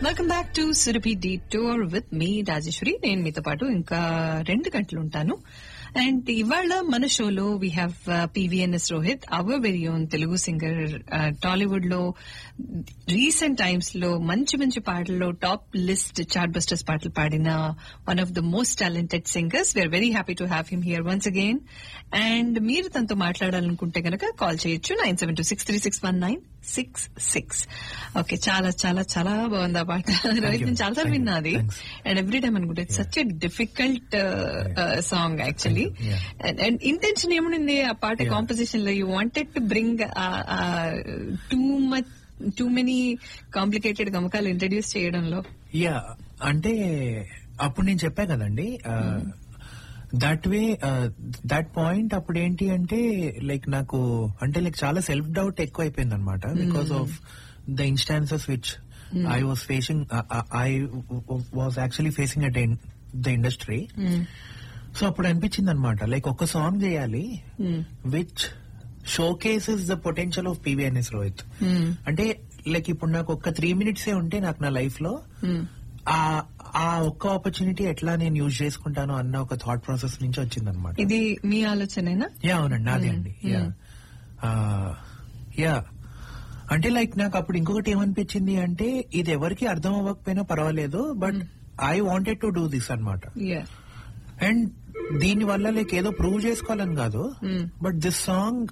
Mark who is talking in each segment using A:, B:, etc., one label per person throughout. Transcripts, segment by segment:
A: Welcome back to Surabhi the tour with me Rajeshwari నేను మీతో పాటు ఇంకా రెండు గంటలు ఉంటాను అండ్ ఇవాళ మన షోలో we have PVNS Rohit our very own Telugu singer Tollywood లో రీసెంట్ టైమ్స్ లో మంచి మంచి పాటల్లో టాప్ లిస్ట్ చార్ట్ బస్టర్స్ పాటలు పాడిన one of the most talented singers we are very happy to have him here once again and మీరు తనతో మాట్లాడాలనుకుంటే గనక కాల్ చేయొచ్చు nine seven two six three six one nine six six okay చాలా చాలా చాలా బాగుంది ఆ పాట రోహిత్ నేను చాలా సార్లు విన్నా అది
B: Thanks.
A: అండ్ ఎవ్రీ టైమ్ అనుకుంటే it's such a difficult song actually
B: Thank you. Yeah.
A: And intention ఏముంది ఆ పాట
B: Yeah.
A: కాంపోజిషన్ లో you wanted to bring too much too many complicated గమకాలు ఇంట్రడ్యూస్ చేయడంలో
B: యా అంటే అప్పుడు నేను చెప్పా కదండి దట్ వే దట్ పాయింట్ అప్పుడు ఏంటి అంటే లైక్ నాకు అంటే లైక్ చాలా సెల్ఫ్ డౌట్ ఎక్కువ అయిపోయింది అనమాట because of the instances which I was facing I was actually facing at the industry so అప్పుడు అనిపించింది అనమాట లైక్ ఒక సాంగ్ చేయాలి which showcases the potential of PVNS Rohit అంటే లైక్ ఇప్పుడు నాకు ఒక్క త్రీ మినిట్స్ ఉంటే నాకు నా లైఫ్ లో ఆ ఆ ఒక్క ఆపర్చునిటీ ఎట్లా నేను యూజ్ చేసుకుంటాను అన్న ఒక థాట్ ప్రాసెస్ నుంచి వచ్చింది అనమాట
A: ఇది మీ ఆలోచనేనా
B: యా అవునండి నాదే
A: Mm,
B: అండి యా
A: mm.
B: యా అంటే లైక్ నాకు అప్పుడు ఇంకొకటి ఏమనిపించింది అంటే ఇది ఎవరికి అర్థం అవ్వకపోయినా పర్వాలేదు but I wanted to do this అన్నమాట
A: యా
B: అండ్ దీని వల్ల లైక్ ఏదో ప్రూవ్ చేసుకోవాలని కాదు
A: Mm.
B: But this song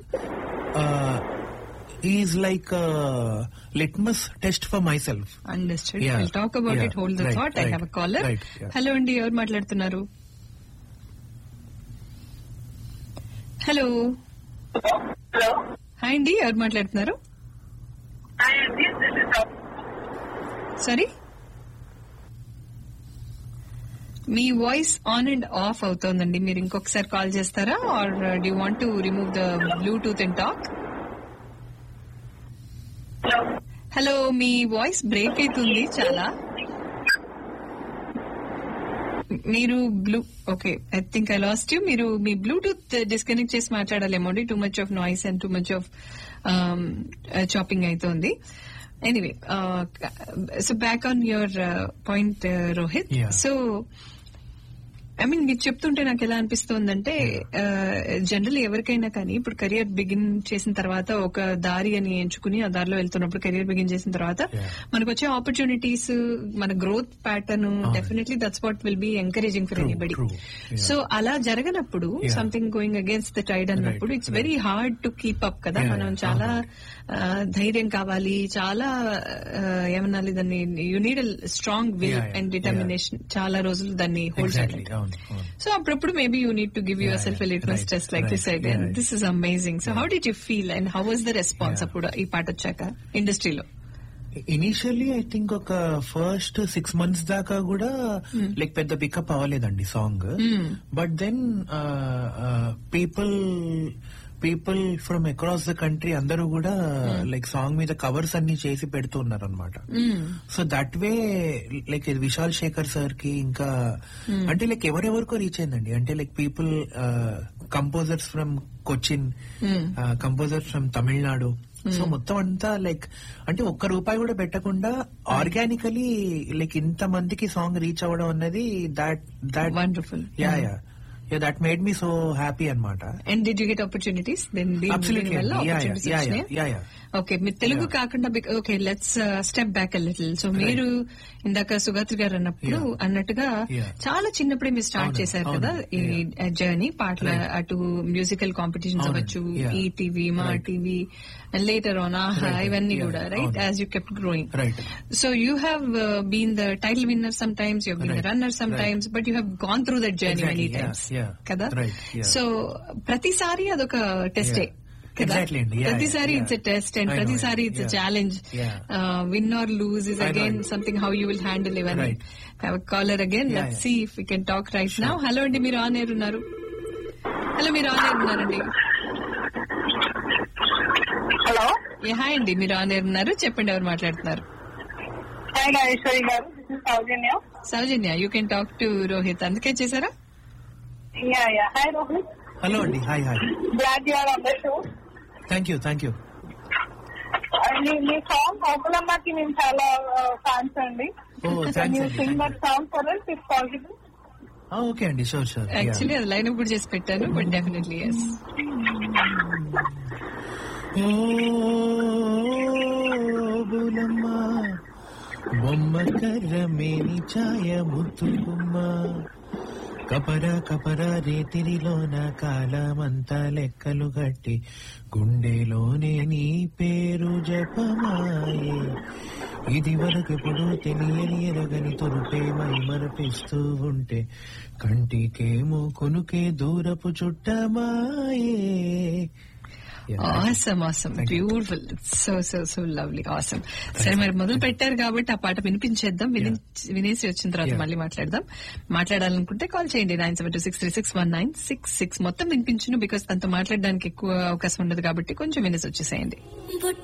B: is like litmus test for myself
A: understood
B: Yeah.
A: Will talk about
B: Yeah.
A: It hold the
B: Right,
A: thought I
B: right,
A: have a caller
B: right, yeah.
A: Hello అండి ఎవరు మాట్లాడుతున్నారు hello
C: hello
A: hi అండి ఎవరు మాట్లాడుతున్నారు sorry మీ voice on and off అవుతోందండి మీరు ఇంకొకసారి కాల్ చేస్తారా are do want to remove the bluetooth and talk hello మీ వాయిస్ బ్రేక్ అవుతుంది చాలా మీరు blue okay I think I lost you మీరు మీ బ్లూటూత్ డిస్కనెక్ట్ చేసి మాట్లాడాలేమో too much of noise and too much of chopping అవుతోంది anyway so back on your point Rohit
B: Yeah.
A: So I mean మీరు చెప్తుంటే నాకు ఎలా అనిపిస్తోందంటే జనరల్ ఎవరికైనా కానీ ఇప్పుడు కెరియర్ బిగిన్ చేసిన తర్వాత ఒక దారి అని ఎంచుకుని ఆ దారిలో వెళ్తున్నప్పుడు కెరియర్ బిగిన్ చేసిన తర్వాత
B: Yeah.
A: మనకు వచ్చే ఆపర్చునిటీస్ మన growth pattern definitely that's what will be encouraging for
B: True,
A: anybody
B: true. Yeah.
A: So అలా జరగనప్పుడు
B: Yeah.
A: Something going against the tide అన్నప్పుడు
B: Right,
A: it's
B: right.
A: Very hard to keep up కదా
B: Yeah,
A: మనం
B: yeah.
A: చాలా
B: అవును.
A: ఆ, ధైర్యం కావాలి చాలా ఆ, ఏమనాలి దాన్ని you need strong will
B: Yeah, yeah,
A: and determination చాలా రోజులు దాన్ని హోల్డ్
B: ఎగ్జాక్ట్లీ
A: చేయాలి
B: అవును అవును
A: సో అప్పుడప్పుడు maybe you need to give your
B: Yeah,
A: self
B: yeah,
A: litmus
B: right,
A: test like this
B: right,
A: side
B: yeah,
A: and
B: right.
A: This is amazing so how did you feel and how was the response
B: Yeah.
A: అప్పుడు ఈ పాట వచ్చాక ఇండస్ట్రీలో
B: initially I think ఒక first six months దాకా కూడా like పెద్ద pickup అవ్వలేదండి song but then people people from across the country అందరూ కూడా లైక్ సాంగ్ మీద కవర్స్ అన్ని చేసి పెడుతున్నారు అనమాట సో దట్ వే లైక్ ఇది విశాల్ శేఖర్ సార్ కి ఇంకా అంటే లైక్ ఎవరెవరికో రీచ్ అయిందండి అంటే like people composers from Cochin composers from Tamil Nadu so మొత్తం అంతా లైక్ అంటే ఒక్క రూపాయి కూడా పెట్టకుండా ఆర్గానికలీ లైక్ ఇంత మందికి సాంగ్ రీచ్ అవ్వడం అన్నది that that
A: wonderful
B: yeah yeah yeah that made me so happy అనమాట
A: and did you get opportunities then
B: absolutely yeah yeah yeah yeah
A: okay మీరు తెలుగు
B: Yeah.
A: కాకుండా okay let's step back little so మీరు ఇందాక సుగత్రి గారు అన్నప్పుడు
B: Yeah.
A: అన్నట్టుగా
B: Yeah.
A: చాలా చిన్నప్పుడే మీరు స్టార్ట్
B: అవును,
A: చేశారు
B: అవును.
A: కదా ఈ జర్నీ పాటల
B: Right.
A: అటు మ్యూజికల్ కాంపిటీషన్స్
B: అవునండి.
A: అవ్వచ్చు
B: Yeah.
A: ఈ TV Maa
B: Right.
A: TV later on Aha
B: Right.
A: ఇవన్నీ
B: Yeah.
A: కూడా రైట్
B: అవును.
A: As you kept growing
B: right
A: so you have been the title winner some times you been the
B: Right.
A: Runner some
B: Right.
A: Times but you have gone through that journey
B: Exactly.
A: Many
B: Yeah.
A: Times
B: Yeah.
A: కదా
B: Right. Yeah.
A: So ప్రతిసారి అదొక టెస్టే
B: Yeah. Exactly అండి. Yeah,
A: ప్రతిసారి
B: yeah.
A: It's a test and
B: I know,
A: ప్రతిసారి
B: yeah.
A: It's a
B: Yeah.
A: Challenge
B: Yeah.
A: Win or lose is
B: I know,
A: again
B: I know.
A: Something how you will handle ఇవన్నీ
B: Right.
A: Have caller again
B: Yeah,
A: let
B: yeah.
A: See if you can talk right now hello అండి మీరు on air ఉన్నారు hello మీరు on air ఉన్నారండి
C: hello
A: ఏ hi అండి మీరు on air ఉన్నారు చెప్పండి ఎవరు మాట్లాడుతున్నారు
C: hi Rajeswari garu this is Soujanya
A: Soujanya you can talk to Rohit అందుకే చేశారా
C: yeah yeah hi Rohit
B: hello అండి hi hi
C: glad you are on the show
B: thank you thank you
C: మీ మీ సాంగ్ గోకులమ్మకి మేము చాలా ఫ్యాన్స్ అండి
B: Oh, thanks
C: యూ
B: అండి.
C: Sing that song for us if possible
B: okay అండి షూర్ షూర్
A: యాక్చువల్లీ అది లైన్ కూడా చేసి పెట్టాను బట్ డెఫినెట్లీ ఎస్
B: బులమ్మ బొమ్మ కర్రమేని ఛాయ ముద్దుగుమ్మ కపర కపర రేతిరిలోన కాలమంతా లెక్కలు గట్టి గుండెలోనే నీ పేరు జపమాయే ఇది వరకెప్పుడు తెలియని ఎరగని తురుపే మై మరపిస్తూ ఉంటే కంటికేమో కొనుకే దూరపు చుట్టమాయే Yeah.
A: Awesome awesome
B: Thank you.
A: Beautiful so so so lovely awesome సరే మరి మొదలు పెట్టారు కాబట్టి ఆ పాట వినిపించేద్దాం విని- వినేసి వచ్చిన తర్వాత
B: Yeah.
A: మళ్ళీ మాట్లాడదాం మాట్లాడాలనుకుంటే కాల్ చేయండి nine seven two six three six one nine six six మొత్తం వినిపించును బికాస్ తనతో మాట్లాడడానికి ఎక్కువ అవకాశం ఉండదు కాబట్టి కొంచెం వినేసి వచ్చేసేయండి